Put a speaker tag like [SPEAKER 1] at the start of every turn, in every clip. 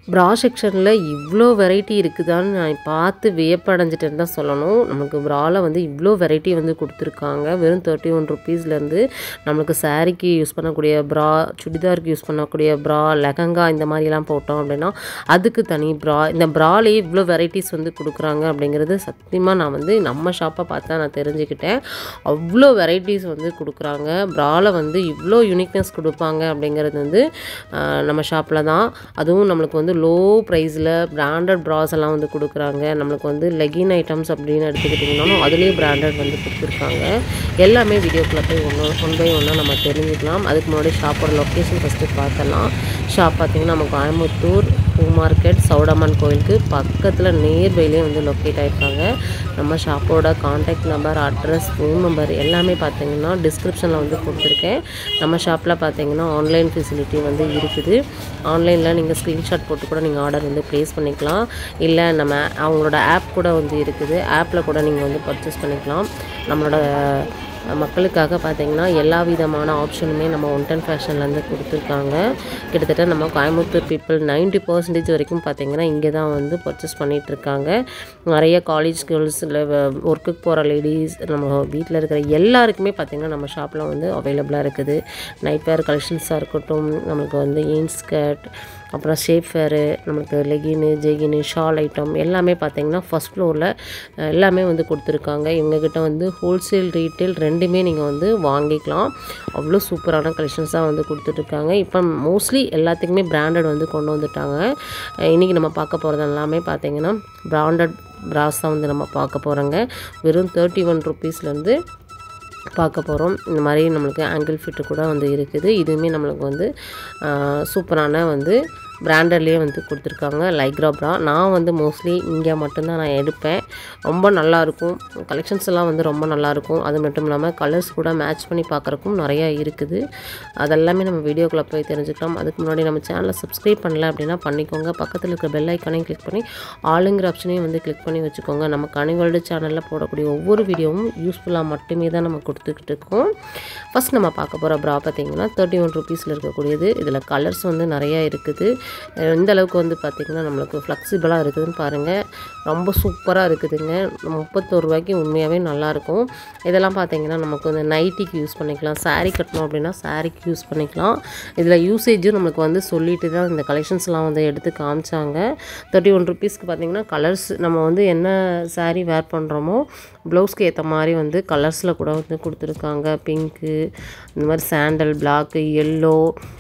[SPEAKER 1] ப்ரா செக்ஷனில் இவ்வளோ வெரைட்டி இருக்குதான்னு நான் பார்த்து வியப்படைஞ்சிட்டேன்னு தான் சொல்லணும் நமக்கு ப்ராவில் வந்து இவ்வளோ வெரைட்டி வந்து கொடுத்துருக்காங்க வெறும் தேர்ட்டி ஒன் ருபீஸ்லேருந்து நம்மளுக்கு சாரீக்கு யூஸ் பண்ணக்கூடிய ப்ரா சுடிதாருக்கு யூஸ் பண்ணக்கூடிய ப்ரா லெஹங்கா இந்த மாதிரிலாம் போட்டோம் அப்படின்னா அதுக்கு தனி ப்ரா இந்த ப்ராலேயே இவ்வளோ வெரைட்டிஸ் வந்து கொடுக்குறாங்க அப்படிங்கிறது சத்தியமாக நான் வந்து நம்ம ஷாப்பை பார்த்தா நான் தெரிஞ்சுக்கிட்டேன் அவ்வளோ வெரைட்டிஸ் வந்து கொடுக்குறாங்க ப்ராவில் வந்து இவ்வளோ யூனிக்னஸ் கொடுப்பாங்க அப்படிங்கிறது வந்து ஆஹ், நம்ம ஷாப்பில் தான் அதுவும் நம்மளுக்கு வந்து லோ ப்ரைஸில் பிராண்டட் ப்ராஸ் எல்லாம் வந்து கொடுக்குறாங்க நம்மளுக்கு வந்து லெகின் ஐட்டம்ஸ் அப்படின்னு எடுத்துக்கிட்டிங்கனாலும் அதுலேயே பிராண்டட் வந்து கொடுத்துருக்காங்க எல்லாமே வீடியோக்குள்ளே போய் ஒன்று ஒன் பை ஒன்றா நம்ம தெரிஞ்சுக்கலாம் அதுக்கு முன்னாடி ஷாப்போட லொக்கேஷன் ஃபஸ்ட்டு பார்த்தலாம் ஷாப் பார்த்திங்கன்னா நம்ம கோயம்புத்தூர் பூ மார்க்கெட் சௌடம்மன் கோயிலுக்கு பக்கத்தில் நியர்பைலேயே வந்து லொக்கேட் ஆகிருக்காங்க நம்ம ஷாப்போட contact number address phone number எல்லாமே பார்த்தீங்கன்னா டிஸ்கிரிப்ஷனில் வந்து கொடுத்துருக்கேன் நம்ம ஷாப்பில் பார்த்தீங்கன்னா ஆன்லைன் ஃபெசிலிட்டி வந்து இருக்குது ஆன்லைனில் நீங்கள் ஸ்க்ரீன்ஷாட் போட்டு கூட நீங்கள் ஆர்டர் வந்து ப்ளேஸ் பண்ணிக்கலாம் இல்லை நம்ம அவங்களோட ஆப் கூட வந்து இருக்குது ஆப்பில் கூட நீங்கள் வந்து பர்ச்சேஸ் பண்ணிக்கலாம் நம்மளோட மக்களுக்காக பார்த்தீங்கன்னா எல்லா விதமான ஆப்ஷனுமே நம்ம ஒன் டென் ஃபேஷன்லேருந்து கொடுத்துருக்காங்க கிட்டத்தட்ட நம்ம கோயம்புத்தூர் பீப்புள் 90% பர்சன்டேஜ் வரைக்கும் பார்த்தீங்கன்னா இங்கே தான் வந்து பர்ச்சேஸ் பண்ணிகிட்ருக்காங்க நிறைய காலேஜ் கேர்ள்ஸ் இல்லை ஒர்க்குக்கு போகிற லேடிஸ் நம்ம வீட்டில் இருக்கிற எல்லாருக்குமே பார்த்தீங்கன்னா நம்ம ஷாப்பில் வந்து அவைலபிளாக இருக்குது நைட் வேர் கலெக்ஷன்ஸாக இருக்கட்டும் நமக்கு வந்து ஏன் ஸ்கர்ட் அப்புறம் ஷேப் வேரு நமக்கு லெகின்னு ஜெகின்னு ஷால் ஐட்டம் எல்லாமே பார்த்தீங்கன்னா ஃபஸ்ட் ஃப்ளோரில் எல்லாமே வந்து கொடுத்துருக்காங்க இவங்கக்கிட்ட வந்து ஹோல்சேல் ரீட்டைல் ரெண்டுமே நீங்கள் வந்து வாங்கிக்கலாம் அவ்வளோ சூப்பரான கலெக்ஷன்ஸாக வந்து கொடுத்துட்ருக்காங்க இப்போ மோஸ்ட்லி எல்லாத்துக்குமே பிராண்டட் வந்து கொண்டு வந்துட்டாங்க இன்றைக்கி நம்ம பார்க்க போகிறது எல்லாமே பார்த்தீங்கன்னா பிராண்டட் பிராஸ் தான் வந்து நம்ம பார்க்க போகிறோங்க வெறும் தேர்ட்டி ஒன் ருபீஸ்லேருந்து பார்க்க போகிறோம் இந்த மாதிரி நம்மளுக்கு ஆங்கிள் ஃபிட்டு கூட வந்து இருக்குது இதுவுமே நம்மளுக்கு வந்து ஆஹ், சூப்பரான வந்து பிராண்டட்லேயே வந்து கொடுத்துருக்காங்க லைக்ரா ப்ரா நான் வந்து மோஸ்ட்லி இங்கே மட்டும்தான் நான் எடுப்பேன் ரொம்ப நல்லாயிருக்கும் கலெக்ஷன்ஸ் எல்லாம் வந்து ரொம்ப நல்லாயிருக்கும் அது மட்டும் இல்லாமல் கலர்ஸ் கூட மேட்ச் பண்ணி பார்க்குறக்கும் நிறையா இருக்குது அதெல்லாமே நம்ம வீடியோக்குள்ளே போய் தெரிஞ்சுக்கலாம் அதுக்கு முன்னாடி நம்ம சேனலை சப்ஸ்கிரைப் பண்ணல அப்படின்னா பண்ணிக்கோங்க பக்கத்தில் இருக்கிற பெல் ஐக்கானையும் கிளிக் பண்ணி ஆளுங்கிற ஆப்ஷனையும் வந்து கிளிக் பண்ணி வச்சுக்கோங்க நம்ம கனிவேர்ல்டு சேனலில் போடக்கூடிய ஒவ்வொரு வீடியோவும் யூஸ்ஃபுல்லாக மட்டுமே தான் நம்ம கொடுத்துக்கிட்டு இருக்கோம் ஃபஸ்ட் நம்ம பார்க்க போகிற ப்ரா பார்த்தீங்கன்னா தேர்ட்டி ஒன் ருபீஸில் இருக்கக்கூடியது இதில் கலர்ஸ் வந்து நிறையா இருக்குது அஹ் எந்த அளவுக்கு வந்து பார்த்திங்கன்னா நம்மளுக்கு ஃப்ளெக்சிபிளாக இருக்குதுன்னு பாருங்கள் ரொம்ப சூப்பராக இருக்குதுங்க முப்பத்தோரு ரூபாய்க்கு உண்மையாகவே நல்லாயிருக்கும் இதெல்லாம் பார்த்தீங்கன்னா நமக்கு வந்து நைட்டிக்கு யூஸ் பண்ணிக்கலாம் saree கட்டணும் அப்படின்னா சாரீக்கு யூஸ் பண்ணிக்கலாம் இதில் யூசேஜும் நம்மளுக்கு வந்து சொல்லிட்டு தான் இந்த கலெக்ஷன்ஸ்லாம் வந்து எடுத்து காமிச்சாங்க தேர்ட்டி ஒன் ருபீஸ்க்கு பார்த்தீங்கன்னா கலர்ஸ் நம்ம வந்து என்ன saree வேர் பண்ணுறோமோ ப்ளவுஸ்க்கு ஏற்ற மாதிரி வந்து கலர்ஸில் கூட வந்து கொடுத்துருக்காங்க பிங்க்கு இந்த மாதிரி சாண்டல் பிளாக்கு எல்லோ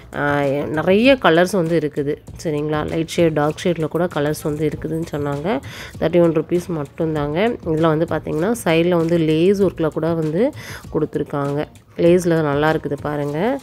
[SPEAKER 1] நிறைய கலர்ஸ் வந்து இருக்குது சரிங்களா லைட் ஷேட் டார்க் ஷேடில் கூட கலர்ஸ் வந்து இருக்குதுன்னு சொன்னாங்க தேர்ட்டி ஒன் ருபீஸ் மட்டும்தாங்க இதில் வந்து பார்த்திங்கன்னா சைடில் வந்து லேஸ் ஒர்க்கில் கூட வந்து கொடுத்துருக்காங்க லேஸில் நல்லா இருக்குது பாருங்கள்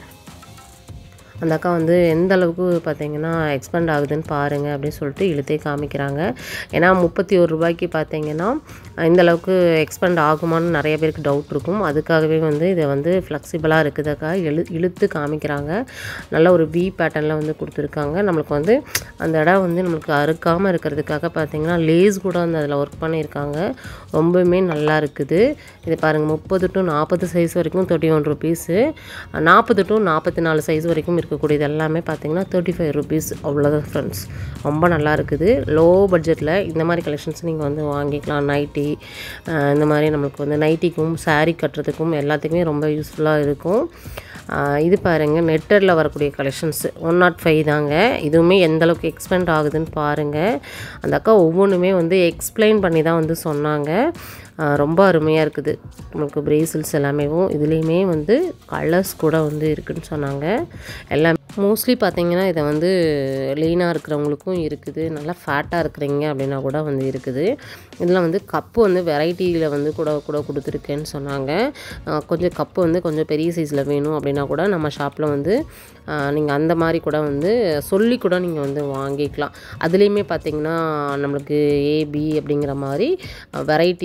[SPEAKER 1] அந்த அக்கா வந்து எந்த அளவுக்கு பார்த்தீங்கன்னா எக்ஸ்பெண்ட் ஆகுதுன்னு பாருங்கள் அப்படின்னு சொல்லிட்டு இழுத்தே காமிக்கிறாங்க ஏன்னா முப்பத்தி ஒரு ரூபாய்க்கு பார்த்தீங்கன்னா இந்த அளவுக்கு எக்ஸ்பெண்ட் ஆகுமான்னு நிறைய பேருக்கு டவுட் இருக்கும் அதுக்காகவே வந்து இதை வந்து ஃப்ளெக்சிபிளாக இருக்குதுக்கா இழு இழுத்து காமிக்கிறாங்க நல்ல ஒரு வி பேட்டர்னில் வந்து கொடுத்துருக்காங்க நம்மளுக்கு வந்து அந்த இடம் வந்து நம்மளுக்கு அறுக்காமல் இருக்கிறதுக்காக பார்த்தீங்கன்னா லேஸ் கூட வந்து அதில் ஒர்க் பண்ணியிருக்காங்க ரொம்பவுமே நல்லா இருக்குது இது பாருங்கள் முப்பது டு நாற்பது சைஸ் வரைக்கும் தேர்ட்டி ஒன் ருபீஸு நாற்பது டு நாற்பத்தி நாலு சைஸ் வரைக்கும் இருக்கக்கூடியது எல்லாமே பார்த்தீங்கன்னா தேர்ட்டி ஃபைவ் ருபீஸ் அவ்வளோதான் ஃப்ரெண்ட்ஸ் ரொம்ப நல்லா இருக்குது லோ பட்ஜெட்டில் இந்த மாதிரி கலெக்ஷன்ஸ் நீங்கள் வந்து வாங்கிக்கலாம் நைட்டி இந்த மாதிரி நம்மளுக்கு வந்து நைட்டிக்கும் saree கட்டுறதுக்கும் எல்லாத்துக்குமே ரொம்ப யூஸ்ஃபுல்லாக இருக்கும் ஆஹ் இது பாருங்கள் நெட்டரில் வரக்கூடிய கலெக்ஷன்ஸ் ஒன் நாட் ஃபைவ் தாங்க இதுவுமே எந்த அளவுக்கு எக்ஸ்பெண்ட் ஆகுதுன்னு பாருங்கள் அந்த அக்கா ஒவ்வொன்றுமே வந்து எக்ஸ்பிளைன் பண்ணி தான் வந்து சொன்னாங்க ஆஹ் ரொம்ப அருமையாக இருக்குது நமக்கு பிரேசில்ஸ் எல்லாமேவும் இதுலேயுமே வந்து கலர்ஸ் கூட வந்து இருக்குன்னு சொன்னாங்க எல்லாம் மோஸ்ட்லி பார்த்தீங்கன்னா இதை வந்து லீனாக இருக்கிறவங்களுக்கும் இருக்குது நல்லா ஃபேட்டாக இருக்கிறீங்க அப்படின்னா கூட வந்து இருக்குது இதில் வந்து கப்பு வந்து வெரைட்டியில் வந்து கூட கூட கொடுத்துருக்கேன்னு சொன்னாங்க ஆஹ் கொஞ்சம் கப்பு வந்து கொஞ்சம் பெரிய சைஸில் வேணும் அப்படின்னா கூட நம்ம ஷாப்பில் வந்து நீங்கள் அந்த மாதிரி கூட வந்து சொல்லி கூட நீங்கள் வந்து வாங்கிக்கலாம் அதுலேயுமே பார்த்தீங்கன்னா நம்மளுக்கு ஏபி அப்படிங்கிற மாதிரி வெரைட்டிஸ் அதாவது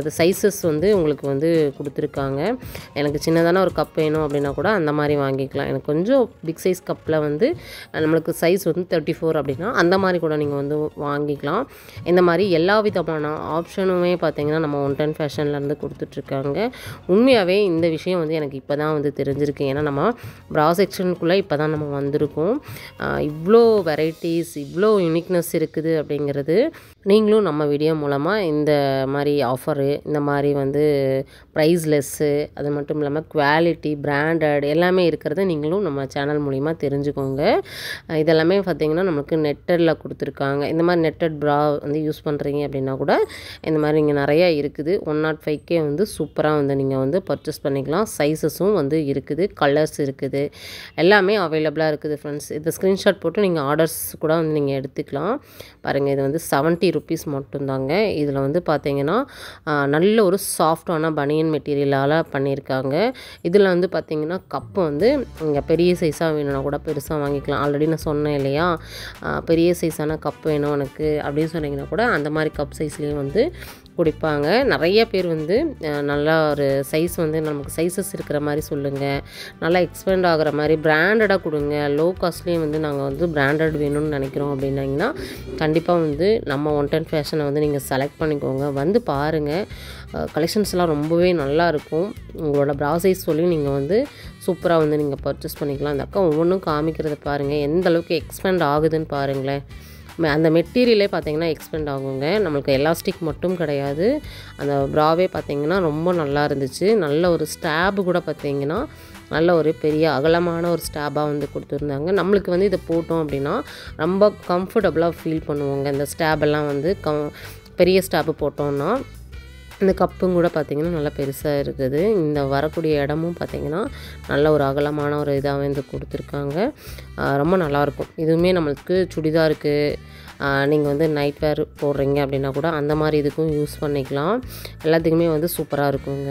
[SPEAKER 1] அது சைஸஸ் வந்து உங்களுக்கு வந்து கொடுத்துருக்காங்க எனக்கு சின்னதான ஒரு கப் வேணும் அப்படின்னா கூட அந்த மாதிரி வாங்கிக்கலாம் எனக்கு கொஞ்சம் பிக் சைஸ் கப்பில் வந்து நம்மளுக்கு சைஸ் வந்து தேர்ட்டி ஃபோர் அப்படின்னா அந்த மாதிரி கூட நீங்கள் வந்து வாங்கிக்கலாம் இந்த மாதிரி எல்லா விதமான ஆப்ஷனுமே பார்த்தீங்கன்னா நம்ம ஒன் டென் ஃபேஷன்லேருந்து கொடுத்துட்ருக்காங்க உண்மையாகவே இந்த விஷயம் வந்து எனக்கு இப்போ தான் வந்து தெரிஞ்சிருக்கு ஏன்னா நம்ம ப்ரா செக்ஷனுக்குள்ளே இப்போ தான் நம்ம வந்திருக்கோம் ஆஹ் இவ்வளோ வெரைட்டிஸ் இவ்வளோ யூனிக்னஸ் இருக்குது அப்படிங்கிறது நீங்களும் நம்ம வீடியோ மூலமாக இந்த மாதிரி ஆஃபரு இந்த மாதிரி வந்து ப்ரைஸ்லெஸ்ஸு அது மட்டும் இல்லாமல் குவாலிட்டி பிராண்டட் எல்லாமே இருக்கிறத நீங்களும் நம்ம சேனல் மூலிமா தெரிஞ்சுக்கோங்க அஹ் இதெல்லாமே பார்த்தீங்கன்னா நமக்கு நெட்டடில் கொடுத்துருக்காங்க இந்த மாதிரி நெட்டட் ப்ரா வந்து யூஸ் பண்ணுறீங்க அப்படின்னா கூட இந்த மாதிரி இங்கே நிறையா இருக்குது ஒன் நாட் ஃபைவ்க்கே வந்து சூப்பராக வந்து நீங்கள் வந்து பர்ச்சேஸ் பண்ணிக்கலாம் சைஸஸும் வந்து இருக்குது கலர்ஸ் இருக்குது எல்லாமே அவைலபிளாக இருக்குது ஃப்ரெண்ட்ஸ் இந்த ஸ்க்ரீன்ஷாட் போட்டு நீங்கள் ஆர்டர்ஸ் கூட வந்து நீங்கள் எடுத்துக்கலாம் பாருங்கள் இது வந்து செவன்ட்டி ருபீஸ் மட்டும்தாங்க இதில் வந்து பார்த்தீங்கன்னா ஆஹ், நல்ல ஒரு சாஃப்டான பனியன் மெட்டீரியலால் பண்ணியிருக்காங்க இதில் வந்து பார்த்தீங்கன்னா கப்பு வந்து இங்கே பெரிய சைஸாக வேணும்னா கூட பெருசாக வாங்கிக்கலாம் ஆல்ரெடி நான் சொன்னேன் இல்லையா ஆஹ், பெரிய சைஸான கப் வேணும் எனக்கு அப்படின்னு சொன்னீங்கன்னா கூட அந்த மாதிரி கப் சைஸ்லேயும் வந்து குடிப்பாங்க நிறைய பேர் வந்து அஹ், நல்லா ஒரு சைஸ் வந்து நமக்கு சைஸஸ் இருக்கிற மாதிரி சொல்லுங்கள் நல்லா எக்ஸ்பெண்ட் ஆகிற மாதிரி பிராண்டடாக கொடுங்க லோ காஸ்ட்லேயும் வந்து நாங்கள் வந்து பிராண்டட் வேணும்னு நினைக்கிறோம் அப்படின்னாங்கன்னா கண்டிப்பாக வந்து நம்ம ஒன் டென் ஃபேஷனை வந்து நீங்கள் செலக்ட் பண்ணிக்கோங்க வந்து பாருங்கள் கலெக்ஷன்ஸ்லாம் ரொம்பவே நல்லா இருக்கும் உங்களோட ப்ரா சைஸ் சொல்லி நீங்கள் வந்து சூப்பராக வந்து நீங்கள் பர்ச்சேஸ் பண்ணிக்கலாம் அந்த அக்கா ஒவ்வொன்றும் காமிக்கிறத பாருங்கள் எந்த அளவுக்கு எக்ஸ்பெண்ட் ஆகுதுன்னு பாருங்களேன் ம- அந்த மெட்டீரியலே பார்த்தீங்கன்னா எக்ஸ்பெண்ட் ஆகுங்க நம்மளுக்கு எலாஸ்டிக் மட்டும் கிடையாது அந்த ப்ராவே பார்த்தீங்கன்னா ரொம்ப நல்லா இருந்துச்சு நல்ல ஒரு ஸ்டாப் கூட பார்த்தீங்கன்னா நல்ல ஒரு பெரிய அகலமான ஒரு ஸ்டாபாக வந்து கொடுத்துருந்தாங்க நம்மளுக்கு வந்து இதை போட்டோம் அப்படின்னா ரொம்ப கம்ஃபர்டபுளாக ஃபீல் பண்ணுவோங்க இந்த ஸ்டாப் எல்லாம் வந்து கம் பெரிய ஸ்டாப்பு போட்டோம்னா இந்த கப்பும் கூட பார்த்திங்கன்னா நல்லா பெருசாக இருக்குது இந்த வரக்கூடிய இடமும் பார்த்திங்கன்னா நல்ல ஒரு அகலமான ஒரு இதாக வந்து கொடுத்துருக்காங்க ஆஹ் ரொம்ப நல்லாயிருக்கும் இதுவுமே நம்மளுக்கு சுடிதாருக்கு நீங்கள் வந்து நைட் வேர் போடுறீங்க அப்படின்னா கூட அந்த மாதிரி இதுக்கும் யூஸ் பண்ணிக்கலாம் எல்லாத்துக்குமே வந்து சூப்பராக இருக்குங்க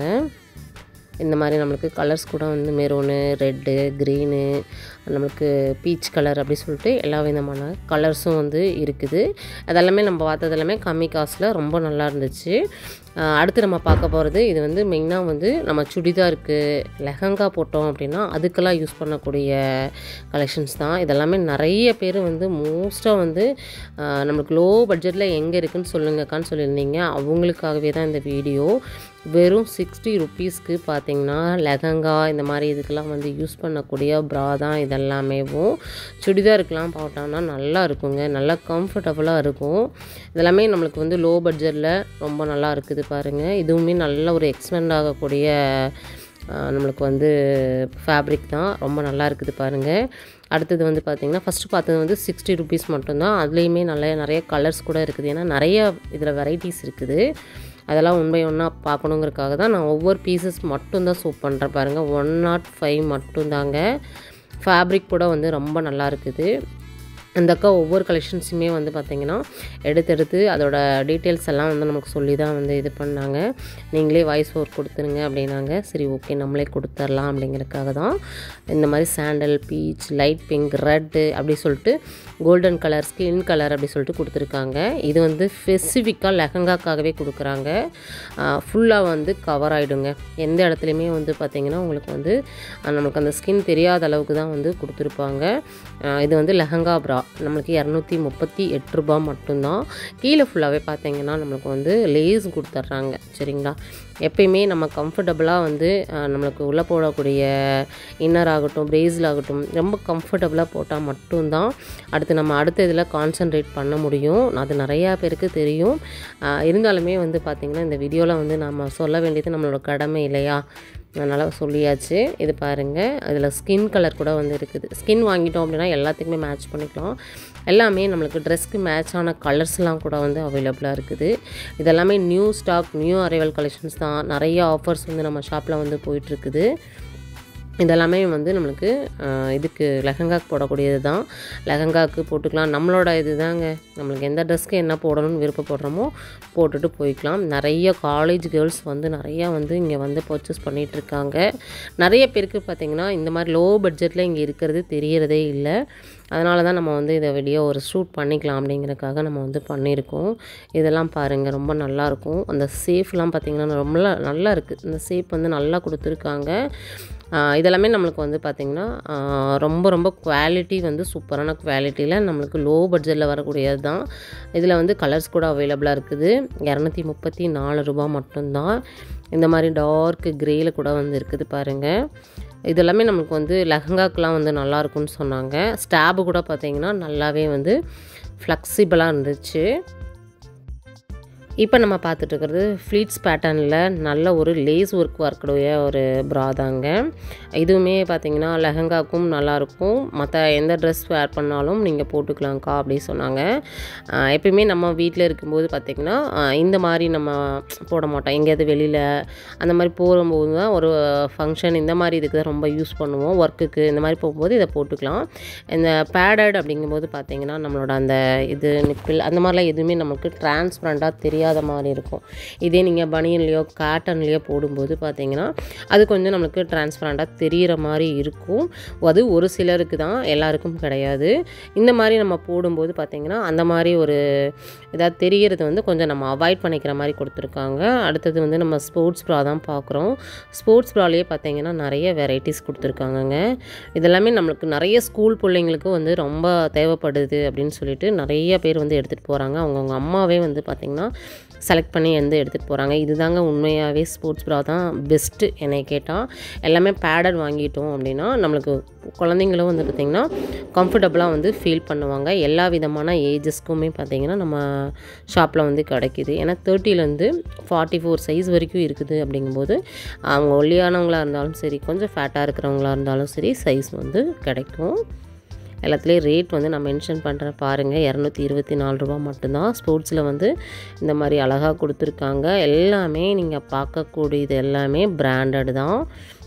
[SPEAKER 1] இந்த மாதிரி நம்மளுக்கு கலர்ஸ் கூட வந்து மெரூனு ரெட்டு க்ரீனு நம்மளுக்கு பீச் கலர் அப்படி சொல்லிட்டு எல்லா விதமான கலர்ஸும் வந்து இருக்குது அதெல்லாமே நம்ம பார்த்தது எல்லாமே கம்மி காசில் ரொம்ப நல்லா இருந்துச்சு ஆஹ் அடுத்து நம்ம பார்க்க போகிறது இது வந்து மெயினாக வந்து நம்ம சுடிதாருக்கு லெஹங்கா போட்டோம் அப்படின்னா அதுக்கெல்லாம் யூஸ் பண்ணக்கூடிய கலெக்ஷன்ஸ் தான் இதெல்லாமே நிறைய பேர் வந்து மோஸ்ட்டாக வந்து ஆஹ் நம்மளுக்கு லோ பட்ஜெட்டில் எங்கே இருக்குன்னு சொல்லுங்கக்கான்னு சொல்லியிருந்தீங்க அவங்களுக்காகவே தான் இந்த வீடியோ வெறும் சிக்ஸ்டி ருப்பீஸ்க்கு பார்த்தீங்கன்னா லெஹங்கா இந்த மாதிரி இதுக்கெல்லாம் வந்து யூஸ் பண்ணக்கூடிய ப்ரா தான் இதெல்லாமேவும் சுடிதாருக்கெலாம் போட்டோம்னா நல்லா இருக்குங்க நல்லா கம்ஃபர்டபுளாக இருக்கும் இதெல்லாமே நம்மளுக்கு வந்து லோ பட்ஜெட்டில் ரொம்ப நல்லா இருக்குது பாருங்கள் இதுவுமே நல்ல ஒரு எக்ஸ்பெண்ட் ஆகக்கூடிய ஆஹ், நம்மளுக்கு வந்து ஃபேப்ரிக் தான் ரொம்ப நல்லா இருக்குது பாருங்கள் அடுத்தது வந்து பார்த்திங்கன்னா ஃபஸ்ட்டு பார்த்தது வந்து சிக்ஸ்டி ருபீஸ் மட்டும்தான் அதுலேயுமே நல்ல நிறைய கலர்ஸ் கூட இருக்குது ஏன்னா நிறைய இதில் வெரைட்டிஸ் இருக்குது அதெல்லாம் உண்மை ஒன்றா பார்க்கணுங்கிறதுக்காக தான் நான் ஒவ்வொரு பீசஸ் மட்டும்தான் சூப் பண்ணுறேன் பாருங்கள் ஒன் நாட் ஃபைவ் மட்டும்தாங்க ஃபேப்ரிக் கூட வந்து ரொம்ப நல்லா இருக்குது அந்த அக்கா ஒவ்வொரு கலெக்ஷன்ஸுமே வந்து பார்த்திங்கன்னா எடுத்து எடுத்து அதோட டீட்டெயில்ஸ் எல்லாம் வந்து நமக்கு சொல்லி தான் வந்து இது பண்ணாங்க நீங்களே வாய்ஸ் ஓவர் கொடுத்துருங்க அப்படின்னாங்க சரி ஓகே நம்மளே கொடுத்துர்லாம் அப்படிங்கிறதுக்காக தான் இந்த மாதிரி sandal peach light pink red அப்படி சொல்லிட்டு கோல்டன் கலர் ஸ்கின் கலர் அப்படி சொல்லிட்டு கொடுத்துருக்காங்க இது வந்து ஸ்பெசிஃபிக்காக லெஹங்காக்காகவே கொடுக்குறாங்க ஃபுல்லாக வந்து கவர் ஆகிடுங்க எந்த இடத்துலையுமே வந்து பார்த்திங்கன்னா உங்களுக்கு வந்து அஹ், நம்மளுக்கு அந்த ஸ்கின் தெரியாத அளவுக்கு தான் வந்து கொடுத்துருப்பாங்க அஹ், இது வந்து லெஹங்கா ப்ரா நம்மளுக்கு இரநூத்தி முப்பத்தி எட்டு ரூபா மட்டும்தான் கீழே ஃபுல்லாகவே பார்த்தீங்கன்னா நம்மளுக்கு வந்து லேஸ் கொடுத்துட்றாங்க சரிங்களா எப்பயுமே நம்ம கம்ஃபர்டபுளாக வந்து அஹ், நம்மளுக்கு உள்ளே போடக்கூடிய இன்னர் ஆகட்டும் பிரேஸில் ஆகட்டும் ரொம்ப கம்ஃபர்டபுளாக போட்டால் மட்டும்தான் அடுத்து நம்ம அடுத்த இதில் கான்சென்ட்ரேட் பண்ண முடியும் அது நிறையா பேருக்கு தெரியும் அஹ், இருந்தாலுமே வந்து பார்த்திங்கன்னா இந்த வீடியோவில் வந்து நம்ம சொல்ல வேண்டியது நம்மளோட கடமை இல்லையா அதனால் சொல்லியாச்சு இது பாருங்கள் அதில் ஸ்கின் கலர் கூட வந்து இருக்குது ஸ்கின் வாங்கிட்டோம் அப்படின்னா எல்லாத்துக்குமே மேட்ச் பண்ணிக்கலாம் எல்லாமே நம்மளுக்கு ட்ரெஸ்க்கு மேட்சான கலர்ஸ்லாம் கூட வந்து அவைலபிளாக இருக்குது இதெல்லாமே new stock new arrival collections தான் நிறைய ஆஃபர்ஸ் வந்து நம்ம ஷாப்பில் வந்து போயிட்டுருக்குது இதெல்லாமே வந்து நம்மளுக்கு ஆஹ், இதுக்கு லெஹங்காக்கு போடக்கூடியது தான் லெஹங்காக்கு போட்டுக்கலாம் நம்மளோட இது தாங்க நம்மளுக்கு எந்த ட்ரெஸ்க்கு என்ன போடணும்னு விருப்பப்படுறோமோ போட்டுட்டு போய்க்கலாம் நிறைய காலேஜ் கேர்ள்ஸ் வந்து நிறையா வந்து இங்கே வந்து பர்ச்சேஸ் பண்ணிகிட்டு இருக்காங்க நிறைய பேருக்கு பார்த்திங்கன்னா இந்த மாதிரி லோ பட்ஜெட்டில் இங்கே இருக்கிறது தெரியறதே இல்லை அதனால தான் நம்ம வந்து இதை வெளியே ஒரு ஷூட் பண்ணிக்கலாம் அப்படிங்கிறதுக்காக நம்ம வந்து பண்ணியிருக்கோம் இதெல்லாம் பாருங்கள் ரொம்ப நல்லாயிருக்கும் அந்த சேஃப்லாம் பார்த்திங்கன்னா ரொம்ப நல்லா இருக்குது இந்த சேஃப் வந்து நல்லா கொடுத்துருக்காங்க ஆஹ் இதெல்லாமே நம்மளுக்கு வந்து பார்த்திங்கன்னா ஆஹ் ரொம்ப ரொம்ப குவாலிட்டி வந்து சூப்பரான குவாலிட்டியில் நம்மளுக்கு லோ பட்ஜெட்டில் வரக்கூடியது தான் இதில் வந்து கலர்ஸ் கூட அவைலபிளாக இருக்குது இரநூத்தி முப்பத்தி நாலு ரூபா மட்டும்தான் இந்த மாதிரி டார்க் க்ரேயில் கூட வந்து இருக்குது பாருங்கள் இதெல்லாமே நமக்கு வந்து லெஹங்காக்கெலாம் வந்து நல்லா இருக்கும்னு சொன்னாங்க ஸ்டாபு கூட பார்த்திங்கன்னா நல்லாவே வந்து ஃப்ளெக்சிபிளாக இருந்துச்சு இப்போ நம்ம பார்த்துட்டு இருக்கிறது ஃப்ளீட்ஸ் பேட்டர்னில் நல்ல ஒரு லேஸ் ஒர்க் ஒர்க்குடைய ஒரு ப்ரா தாங்க இதுவுமே பார்த்தீங்கன்னா லெஹங்காக்கும் நல்லாயிருக்கும் மற்ற எந்த ட்ரெஸ் வேர் பண்ணாலும் நீங்கள் போட்டுக்கலாம்க்கா அப்படி சொன்னாங்க ஆஹ் எப்பயுமே நம்ம வீட்டில் இருக்கும்போது பார்த்திங்கன்னா ஆஹ் இந்த மாதிரி நம்ம போட மாட்டோம் எங்கேயாவது வெளியில் அந்த மாதிரி போகும்போது தான் ஒரு ஃபங்க்ஷன் இந்த மாதிரி இதுக்கு தான் ரொம்ப யூஸ் பண்ணுவோம் ஒர்க்குக்கு இந்த மாதிரி போகும்போது இதை போட்டுக்கலாம் இந்த பேடட் அப்படிங்கும்போது பார்த்தீங்கன்னா நம்மளோட அந்த இது நிப்பிள் அந்த மாதிரிலாம் எதுவுமே நமக்கு டிரான்ஸ்பரண்ட்டாக தெரியாத மாதிரி இருக்கும் இதே நீங்கள் பனியன்லேயோ காட்டன்லேயோ போடும்போது பார்த்தீங்கன்னா அது கொஞ்சம் நம்மளுக்கு டிரான்ஸ்பரண்ட்டாக தெரிகிற மாதிரி இருக்கும் அது ஒரு சிலருக்கு தான் எல்லாருக்கும் கிடையாது இந்த மாதிரி நம்ம போடும்போது பார்த்தீங்கன்னா அந்த மாதிரி ஒரு ஏதாவது தெரிகிறது வந்து கொஞ்சம் நம்ம அவாய்ட் பண்ணிக்கிற மாதிரி கொடுத்துருக்காங்க அடுத்தது வந்து நம்ம ஸ்போர்ட்ஸ் ப்ரா தான் பார்க்குறோம் ஸ்போர்ட்ஸ் ப்ராலேயே பார்த்தீங்கன்னா நிறைய வெரைட்டிஸ் கொடுத்துருக்காங்கங்க இதெல்லாமே நம்மளுக்கு நிறைய ஸ்கூல் பிள்ளைங்களுக்கு வந்து ரொம்ப தேவைப்படுது அப்படின்னு சொல்லிட்டு நிறைய பேர் வந்து எடுத்துகிட்டு போகிறாங்க அவங்கவுங்க அம்மாவே வந்து பார்த்திங்கன்னா செலக்ட் பண்ணி வந்து எடுத்துகிட்டு போகிறாங்க இதுதாங்க உண்மையாகவே ஸ்போர்ட்ஸ் ப்ரா தான் பெஸ்ட்டு என்னை கேட்டால் எல்லாமே பேடட் வாங்கிட்டோம் அப்படின்னா நம்மளுக்கு குழந்தைங்களும் வந்து பார்த்திங்கன்னா கம்ஃபர்டபுளாக வந்து ஃபீல் பண்ணுவாங்க எல்லா விதமான ஏஜஸ்க்குமே பார்த்திங்கன்னா நம்ம ஷாப்பில் வந்து கிடைக்கிது ஏன்னா தேர்ட்டிலேருந்து ஃபார்ட்டி ஃபோர் சைஸ் வரைக்கும் இருக்குது அப்படிங்கும்போது அவங்க ஒல்லியானவங்களாக இருந்தாலும் சரி கொஞ்சம் ஃபேட்டாக இருக்கிறவங்களா இருந்தாலும் சரி சைஸ் வந்து கிடைக்கும் எல்லாத்துலேயும் ரேட் வந்து நான் மென்ஷன் பண்ணுறேன் பாருங்கள் இரநூத்தி இருபத்தி நாலு ரூபா மட்டும்தான் ஸ்போர்ட்ஸில் வந்து இந்த மாதிரி அழகாக கொடுத்துருக்காங்க எல்லாமே நீங்கள் பார்க்கக்கூடியது எல்லாமே பிராண்டட் தான்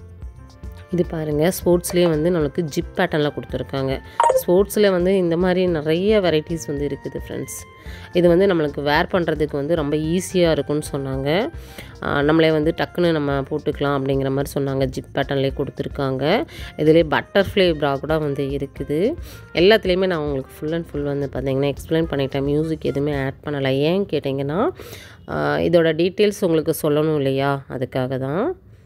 [SPEAKER 1] இது பாருங்கள் ஸ்போர்ட்ஸ்லேயே வந்து நம்மளுக்கு ஜிப் பேட்டர்னில் கொடுத்துருக்காங்க ஸ்போர்ட்ஸில் வந்து இந்த மாதிரி நிறைய வெரைட்டிஸ் வந்து இருக்குது ஃப்ரெண்ட்ஸ் இது வந்து நம்மளுக்கு வேர் பண்ணுறதுக்கு வந்து ரொம்ப ஈஸியாக இருக்கும்னு சொன்னாங்க ஆஹ் நம்மளே வந்து டக்குன்னு நம்ம போட்டுக்கலாம் அப்படிங்கிற மாதிரி சொன்னாங்க ஜிப் பேட்டர்ன்லேயே கொடுத்துருக்காங்க இதுலேயே பட்டர்ஃப்ளை ப்ரா கூட வந்து இருக்குது எல்லாத்துலேயுமே நான் உங்களுக்கு ஃபுல் அண்ட் ஃபுல் வந்து பார்த்தீங்கன்னா எக்ஸ்பிளைன் பண்ணிட்டேன் மியூசிக் எதுவுமே ஆட் பண்ணலை ஏன் கேட்டிங்கன்னா ஆஹ் இதோட டீட்டெயில்ஸ் உங்களுக்கு சொல்லணும் இல்லையா அதுக்காக தான்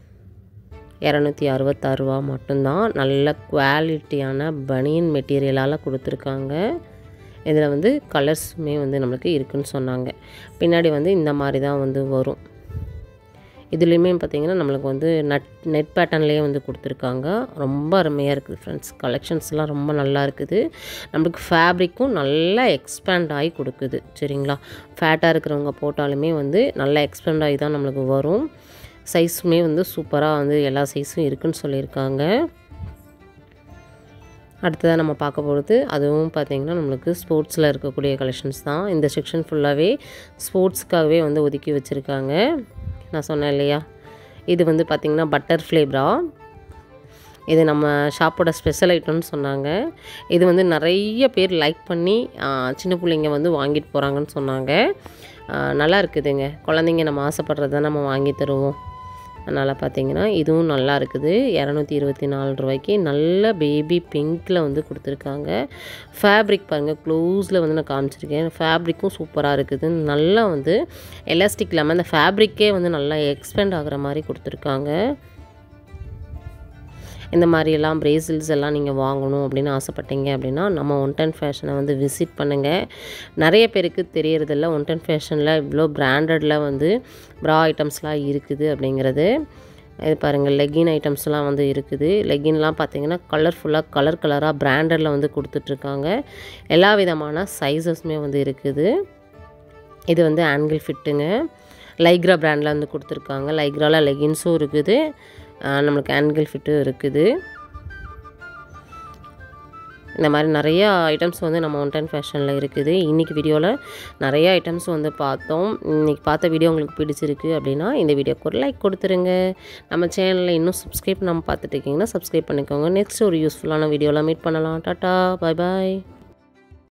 [SPEAKER 1] இரநூத்தி அறுபத்தாறு ரூபா மட்டும்தான் நல்ல குவாலிட்டியான பனியன் மெட்டீரியலால் கொடுத்துருக்காங்க இதில் வந்து கலர்ஸுமே வந்து நம்மளுக்கு இருக்குன்னு சொன்னாங்க பின்னாடி வந்து இந்த மாதிரி தான் வந்து வரும் இதுலேயுமே பார்த்திங்கன்னா நம்மளுக்கு வந்து நட் நெட் பேட்டர்ன்லேயே வந்து கொடுத்துருக்காங்க ரொம்ப அருமையாக இருக்குது ஃப்ரெண்ட்ஸ் கலெக்ஷன்ஸ்லாம் ரொம்ப நல்லா இருக்குது நம்மளுக்கு ஃபேப்ரிக்கும் நல்லா எக்ஸ்பேண்ட் ஆகி கொடுக்குது சரிங்களா ஃபேட்டாக இருக்கிறவங்க போட்டாலுமே வந்து நல்லா எக்ஸ்பேண்ட் ஆகி தான் நம்மளுக்கு வரும் சைஸுமே வந்து சூப்பராக வந்து எல்லா சைஸும் இருக்குன்னு சொல்லியிருக்காங்க அடுத்ததாக நம்ம பார்க்க போகிறது அதுவும் பார்த்திங்கன்னா நம்மளுக்கு ஸ்போர்ட்ஸில் இருக்கக்கூடிய கலெக்ஷன்ஸ் தான் இந்த செக்ஷன் ஃபுல்லாகவே ஸ்போர்ட்ஸ்க்காகவே வந்து ஒதுக்கி வச்சுருக்காங்க நான் சொன்னேன் இல்லையா இது வந்து பார்த்திங்கன்னா பட்டர்ஃப்ளை ப்ரா இது நம்ம ஷாப்போட ஸ்பெஷல் ஐட்டம்னு சொன்னாங்க இது வந்து நிறைய பேர் லைக் பண்ணி ஆ, சின்ன பிள்ளைங்க வந்து வாங்கிட்டு போகிறாங்கன்னு சொன்னாங்க ஆ, நல்லா இருக்குதுங்க குழந்தைங்க நம்ம ஆசைப்படுறத நம்ம வாங்கி தருவோம் அதனால் பார்த்தீங்கன்னா இதுவும் நல்லா இருக்குது இரநூத்தி இருபத்தி நாலு ரூபாய்க்கு நல்ல பேபி பிங்க்கில் வந்து கொடுத்துருக்காங்க ஃபேப்ரிக் பாருங்கள் க்ளோஸில் வந்து நான் காமிச்சிருக்கேன் ஃபேப்ரிக்கும் சூப்பராக இருக்குது நல்லா வந்து எலாஸ்டிக் இல்லாமல் அந்த ஃபேப்ரிக்கே வந்து நல்லா எக்ஸ்பெண்ட் ஆகுற மாதிரி கொடுத்துருக்காங்க இந்த மாதிரியெல்லாம் பிரேசில்ஸ் எல்லாம் நீங்கள் வாங்கணும் அப்படின்னு ஆசைப்பட்டீங்க அப்படின்னா நம்ம ஒன் டென் ஃபேஷனை வந்து விசிட் பண்ணுங்கள் நிறைய பேருக்கு தெரியறதில்ல ஒன் டென் ஃபேஷனில் இவ்வளோ பிராண்டடில் வந்து ப்ரா ஐட்டம்ஸ்லாம் இருக்குது அப்படிங்கிறது இது பாருங்கள் லெகின் ஐட்டம்ஸ்லாம் வந்து இருக்குது லெகின்லாம் பார்த்தீங்கன்னா கலர்ஃபுல்லாக கலர் கலராக பிராண்டடில் வந்து கொடுத்துட்ருக்காங்க எல்லா விதமான சைஸஸுமே வந்து இருக்குது இது வந்து ஆங்கிள் ஃபிட்டுங்க லைக்ரா பிராண்டில் வந்து கொடுத்துருக்காங்க லைக்ராவில் லெகின்ஸும் இருக்குது ஆஹ் நம்மளுக்கு ஆங்கிள் ஃபிட்டும் இருக்குது இந்த மாதிரி நிறையா ஐட்டம்ஸ் வந்து நம்ம ஒன் டைம் ஃபேஷனில் இருக்குது இன்றைக்கி வீடியோவில் நிறைய ஐட்டம்ஸ் வந்து பார்த்தோம் இன்றைக்கி பார்த்த வீடியோ உங்களுக்கு பிடிச்சிருக்கு அப்படின்னா இந்த வீடியோக்கு ஒரு லைக் கொடுத்துருங்க நம்ம சேனலில் இன்னும் சப்ஸ்கிரைப் நம்ம பார்த்துட்டு இருக்கீங்கன்னா சப்ஸ்கிரைப் பண்ணிக்கோங்க நெக்ஸ்ட் ஒரு யூஸ்ஃபுல்லான வீடியோவில் மீட் பண்ணலாம் டாட்டா பாய் பாய்